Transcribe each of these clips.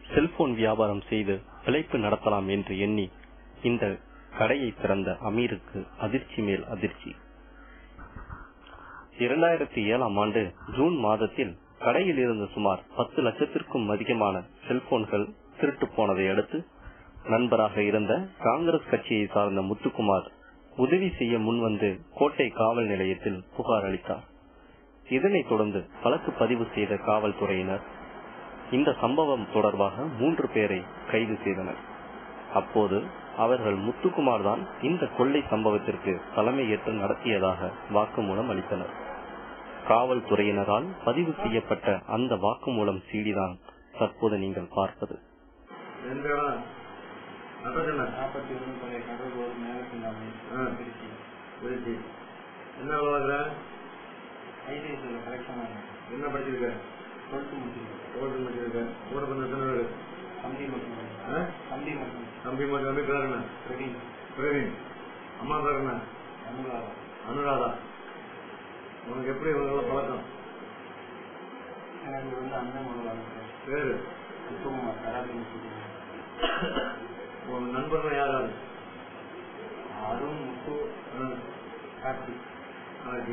Cellphone வியாபாரம் செய்து பிழைப்பு நடத்தலாம் என்று எண்ணி இந்த கடையை திறந்த அமீருக்கு அதிர்ச்சி மேல் அதிர்ச்சி இரண்டாயிரத்தி ஏழாம் ஆண்டு ஜூன் மாதத்தில் கடையில் இருந்த சுமார் பத்து லட்சத்திற்கும் அதிகமான செல்போன்கள் திருட்டு போனதை அடுத்து நண்பராக இருந்த காங்கிரஸ் கட்சியை சார்ந்த முத்துக்குமார் உதவி செய்ய முன்வந்து கோட்டை காவல் நிலையத்தில் புகார் அளித்தார் இதனைத் தொடர்ந்து வழக்கு பதிவு செய்த காவல்துறையினர் இந்த சம்பவம் தொடர்பாக மூன்று பேரை கைது செய்தனர் அப்போது அவர்கள் முத்துக்குமார் தான் இந்த கொள்ளை சம்பவத்திற்கு தலைமையேற்று நடத்தியதாக வாக்குமூலம் அளித்தனர் காவல்துறையினரால் பதிவு செய்யப்பட்ட அந்த வாக்குமூலம் சீடிதான் தற்போது நீங்கள் பார்ப்பது எந்த இடம் அட்ரஸ் என்ன நாற்பத்தி ஒன்று பழைய கடல் ரோடு மேலப்பின்னாமை ஆ. திருச்சி திருச்சி என்ன வேலை பார்க்குற ஐடிஐசியில் கலெக்ஷன் ஆகும் என்ன படிச்சிருக்க டுவெல்த்து முடிச்சிருக்கேன் ஓட்டு படிச்சிருக்க ஓட்டு பண்ண எத்தனை பேர் தம்பி மட்டும் ஆ? தம்பி மட்டும் தம்பி மட்டும் தம்பி பேர் என்ன பிரவீன் பிரவீன் அம்மா பேர் என்ன அனுராதா அனுராதா உனக்கு எப்படி இவங்கள பழக்கம் எனக்கு வந்து அண்ணன் ஒரு வளர்க்குறேன் பேரு முத்துக்குமார் கராத்தி முத்துக்குமார் உன் நண்பர்கள் யார் யாரு அருண் முத்து ஆ, கார்த்திக் ஆ,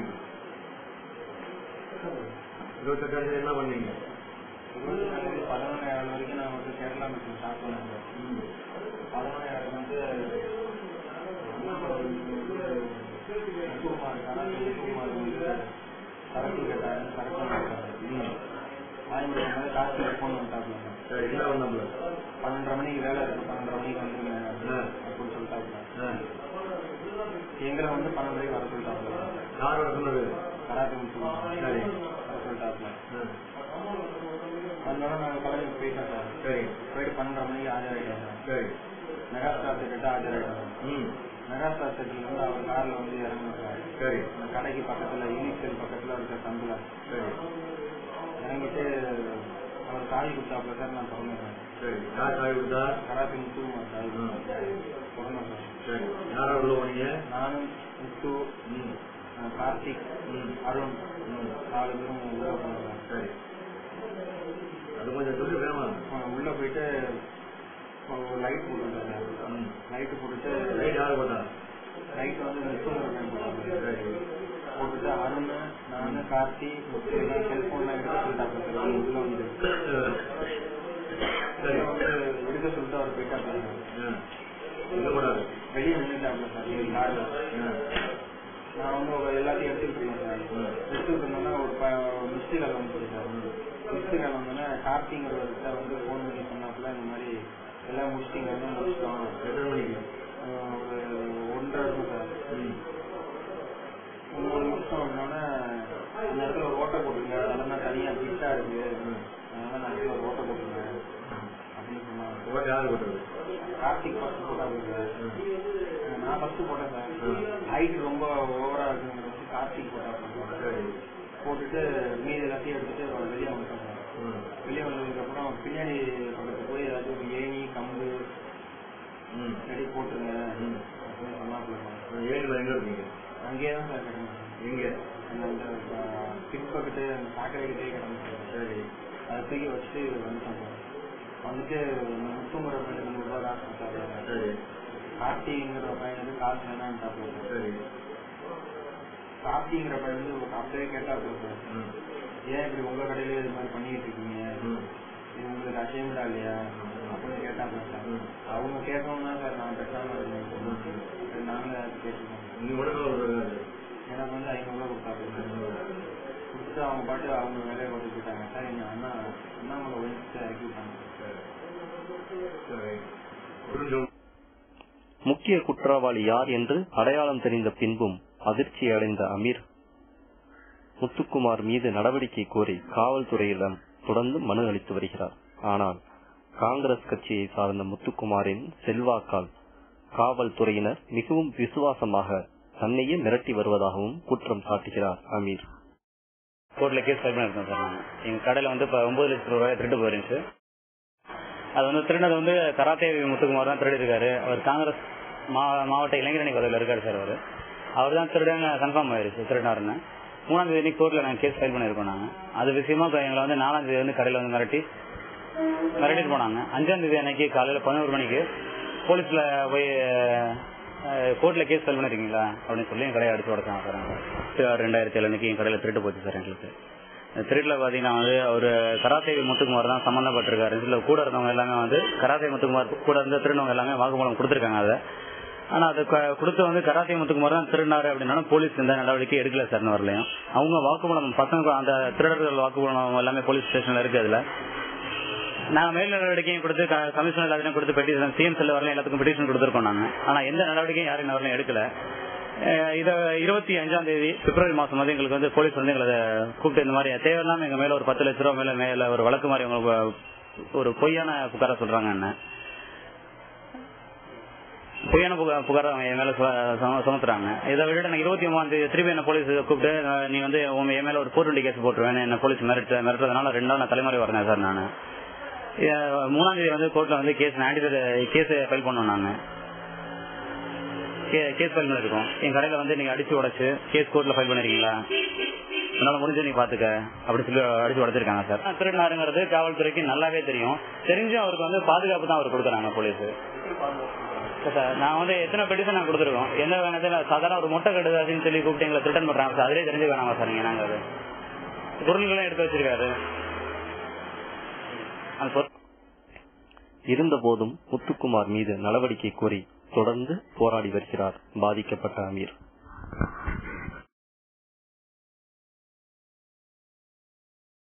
இருபத்தெட்டாம் தேதி என்ன பண்ணீங்க இருபத்தி நாலு பதினொன்றாயிரம் வரைக்கும் நான் வந்து கேரளா மிஷின் ஸ்டார்ட் பண்ணேன் ம். பதினொன்றாயிரம் வந்து முத்துக்குமார் கராத்தி முத்துக்குமார் வந்து சரக்கு கேட்டாரு சரக்கு கேட்டாரு ம். வாங்கி கொடுக்கும்போது காசு ஃபோன் பண்ணிட்டாப்ல சரி என்ன பண்ணாப்புல பன்னெண்டரை மணிக்கு வேலை இருக்கு பன்னெண்டரை மணிக்கு வந்துருங்க ஆ. அப்படின்னு சொல்லிட்டாப்ல ஆ. எங்களை வந்து பன்னெண்டு மணிக்கு வர சொல்லிட்டாப்ல யார் வர சொன்னது கராத்தே முத்துக்குமார் சரி. வர சொல்லிட்டாப்ல ஆ. வந்தோடனே நாங்கள் காலேஜுக்கு போயிட்டோம் சார் சரி போயிட்டு பன்னெண்டரை மணிக்கு ஆஜராயிட்டோம் சார் சரி மெகா ஸ்டார் திட்ட ஆஜராயிட்டோம் ம் மெகா ஸ்டார் திட்டில் வந்து அவர் காரில் வந்து இறங்கணும் சார் சரி அந்த கடைக்கு பக்கத்தில் யூனிக்சல் பக்கத்தில் இருக்க சந்தில் சரி இறங்கிட்டு அவர் காய் கொடுத்தாப்புல சார் நான் திறந்தேன் சரி யார் காய் கொடுத்தா கராத்தே முத்துக்குமார் காய் திறந்தேன் சார் சரி யாரா உள்ள போனீங்க நானும் முத்து ம் அஹ் கார்த்திக் ம் அருண் ம் நாலு பேரும் உள்ள போனோம் சரி அது கொஞ்சம் சொல்லி வேணும் அஹ் உள்ள போயிட்டு லைட் போட்டுருக்காங்க ம் லைட் போட்டுட்டு லைட் யார் போட்டா லைட் வந்து முத்துக்குமார் போட்டாங்க சரி போட்டுட்டு அருண் நானு கார்த்தி முத்து எல்லாம் செல்போன்ல எடுக்க சொல்லிட்டாங்க சார் உள்ள வந்து சரி வந்து எடுக்க சொல்லிட்டு அவர் போயிட்டாங்க ஆ. எங்க போனாரு வெளியே நின்றுட்டாங்க சார் எங்க கார்ல ஆ. நான் வந்து ஒரு எல்லாத்தையும் எடுத்துக்கிட்டு இருக்கேன் சார் ம். எடுத்துக்கிட்டு இருந்தோன்னா ஒரு மிஸ்டு கால் வந்து சார் மிஸ்டு கால் வந்தோன்னா கார்த்திங்கிறவர்கிட்ட வந்து ஃபோன் பண்ணி சொன்னாப்புல இந்த மாதிரி எல்லாம் முடிச்சிட்டிங்க வந்து முடிச்சிட்டோம் எத்தனை மணிக்கு அஹ் ஒரு ஒன்றரை இருக்கும் சார் ம் மூணு நிமிஷம் வந்தோடனே அந்த இடத்துல ஒரு ஓட்டை போட்டுருங்க அதெல்லாம் தனியாக பிட்டா இருக்கு ம். அதனால நான் இடத்துல ஒரு ஓட்டை போட்டுருங்க அப்படின்னு சொன்னாங்க ஓட்டு யார் போட்டது கார்த்திக் ஃபர்ஸ்ட் போட்டாங்க சார் ம். நான் ஃபர்ஸ்ட் போட்டேன் சார் ம். ஹைட் ரொம்ப ஓவரா இருக்குங்கிறது வச்சு கார்த்திக் போட்டாங்க சரி போட்டுட்டு மீதி எல்லாத்தையும் எடுத்துட்டு அவர் வெளியே வந்துட்டோம் சார் ம் வெளியே வந்ததுக்கு அப்புறம் பின்னாடி பக்கத்து போய் ஏதாச்சும் ஒரு ஏணி கம்பு ம் செடி போட்டுருங்க ம். அப்படின்னு சொன்னாப்புல சார் ஏழில் எங்க இருக்கீங்க அங்கேயே தான் சார் கிடந்தேன் எங்க அந்த அந்த பின்பக்கத்து அந்த சாக்கடைக்கிட்டே கிடந்துச்சு சரி அதை தூக்கி வச்சுட்டு வந்துட்டோம் சார் வந்துட்டு இந்த முத்துமுறை பையனுக்கு நூறு ரூபாய் காசு கொடுத்தாரு சரி கார்த்திங்கிற பையனுக்கு காசு வேணான்ட்டாப்புல சார் சரி கார்த்திங்கிற பையன் வந்து ஒரு அப்பவே கேட்டாப்புல சார் ம் ஏன் இப்படி உங்க கடையிலே இது மாதிரி பண்ணிட்டு இருக்கீங்க ம் இது உங்களுக்கு அசையமிடா இல்லையா அப்படின்னு கேட்டாங்க சார் ம். அவங்க கேட்கவும் தான் சார் நான் பேசாம இருந்தேன் ம். சரி, நாங்களே அது கேட்டுக்கோம் நீ உடனே ஒரு எனக்கு வந்து ஐநூறுரூவா கொடுத்தாங்க சார் கொடுத்துட்டு அவங்க பாட்டு அவங்க வேலையை கொண்டு போயிட்டாங்க சார் எங்க அண்ணா அண்ணாமலை ஒழிச்சு இறக்கி விட்டாங்க சரி புரிஞ்சு முக்கிய குற்றவாளி யார் என்று அடையாளம் தெரிந்த பின்பும் அதிர்ச்சி அடைந்த அமீர் முத்துக்குமார் மீது நடவடிக்கை கோரி காவல்துறையிடம் தொடர்ந்து மனு அளித்து வருகிறார் ஆனால் காங்கிரஸ் கட்சியை சார்ந்த முத்துக்குமாரின் செல்வாக்கால் காவல்துறையினர் மிகவும் விசுவாசமாக தன்னையே மிரட்டி வருவதாகவும் குற்றம் சாட்டுகிறார் அமீர் கோர்ட்ல கேஸ் ஃபைல் பண்ணிருக்கோம் சார் நாங்க எங்க கடையில வந்து இப்ப ஒன்பது லட்சம் ரூபாய் திருட்டு போயிருந்துச்சு அது வந்து திருடினது வந்து கராத்தே முத்துக்குமார் தான் திருடி இருக்காரு அவர் காங்கிரஸ் மா- மாவட்ட இளைஞரணி பதவியில் இருக்காரு சார் அவர் அவர் தான் திருடங்க கன்ஃபார்ம் ஆயிருச்சு திருடினாருன்னு மூணாம் தேதி கோர்ட்ல நாங்க கேஸ் ஃபைல் பண்ணிருக்கோம் நாங்க அது விஷயமா இப்ப எங்களை வந்து நாலாம் தேதி வந்து கடையில வந்து மிரட்டி மிரட்டிட்டு போனாங்க அஞ்சாம் தேதி அன்னைக்கு காலையில பதினோரு மணிக்கு போலீஸ்ல போய் கோர்ட்ல கேஸ் ஃபைல் பண்ணிருக்கீங்களா அப்படின்னு சொல்லி என் கடையை அடிச்சு உடச்சாங்க சார் ரெண்டாயிரத்தி ஏழு அன்னைக்கு என் கடையில திருட்டு போச்சு சார் எங்களுக்கு இந்த திருட்டுல பாத்தீங்கன்னா வந்து ஒரு கராத்தே முத்துக்குமார் தான் சம்பந்தப்பட்டிருக்காரு இதுல கூட இருந்தவங்க எல்லாமே வந்து கராத்தே முத்துக்குமார் கூட இருந்த திருநவங்க எல்லாமே வாக்குமூலம் கொடுத்திருக்காங்க அதை ஆனா அது க- கொடுத்து வந்து கராத்தே முத்துக்குமார் தான் திருடினாரு அப்படின்னாலும் போலீஸ் எந்த நடவடிக்கை எடுக்கல சார் வரலையும் அவங்க வாக்குமூலம் பசங்க அந்த திருடர்கள் வாக்குமூலம் எல்லாமே போலீஸ் ஸ்டேஷன்ல இருக்கு அதுல நாங்க மேல் நடவடிக்கையும் கொடுத்து க- கமிஷனர் எல்லாத்தையும் கொடுத்து பெட்டிஷன் சிஎம் செல் வரலாம் எல்லாத்துக்கும் பெட்டிஷன் கொடுத்துருக்கோம் நாங்க ஆனா எந்த நடவடிக்கையும் யாரும் இன்ன வரலையும் எடுக்கல அஹ் இத இருபத்தி அஞ்சாம் தேதி பிப்ரவரி மாசம் வந்து எங்களுக்கு வந்து போலீஸ் வந்து எங்களை கூப்பிட்டு இந்த மாதிரி தேவையில்லாம எங்க மேல ஒரு பத்து லட்ச ரூபா மேல மேல ஒரு வழக்கு மாதிரி உங்களுக்கு ஒரு பொய்யான புகார சொல்றாங்க என்ன பொய்யான புகா- புகார அவங்க என் மேல சு- சும- சுமத்துறாங்க இதை விட எனக்கு இருபத்தி ஒன்பதாம் தேதி திருப்பி என்ன போலீஸ் கூப்பிட்டு அஹ் நீ வந்து உன் என் மேல ஒரு போர் டுவெண்ட்டி கேஸ் போட்டுருவேன் என்ன போலீஸ் மிரட்டு மிரட்டுறதுனால ரெண்டு நாள் நான் தலைமுறை வரேன் சார் நான் மூணாம் தேதி வந்து கோர்ட்ல வந்து கேஸ் ஆன்டிடர் கேஸ் ஃபைல் பண்ணோம் நாங்க கேஸ் ஃபைல் பண்ணிருக்கோம் என் கடையில வந்து நீங்க அடிச்சு உடைச்சு கேஸ் கோர்ட்ல ஃபைல் பண்ணிருக்கீங்களா உன்னால முடிஞ்ச நீ பாத்துக்க அப்படி சொல்லி அடிச்சு உடைச்சிருக்காங்க சார் திருநாருங்கிறது காவல்துறைக்கு நல்லாவே தெரியும் தெரிஞ்சும் அவருக்கு வந்து பாதுகாப்பு தான் அவர் கொடுக்குறாங்க போலீஸ் சார் நான் வந்து எத்தனை பெட்டிஷன் நான் கொடுத்துருக்கோம் எந்த வேணத்துல சாதாரண ஒரு முட்டை கடுதாசின்னு சொல்லி கூப்பிட்டு எங்களை ரிட்டர்ன் பண்றாங்க சார் அதிலே தெரிஞ்சு வேணாமா சார் நீங்க நாங்க அது பொருள்களும் எடுத்து வச்சிருக்காரு அந்த பொருள் இருந்தபோதும் முத்துக்குமார் மீது நடவடிக்கை கோரி தொடர்ந்து போராடி வருகிறார் பாதிக்கப்பட்ட அமீர்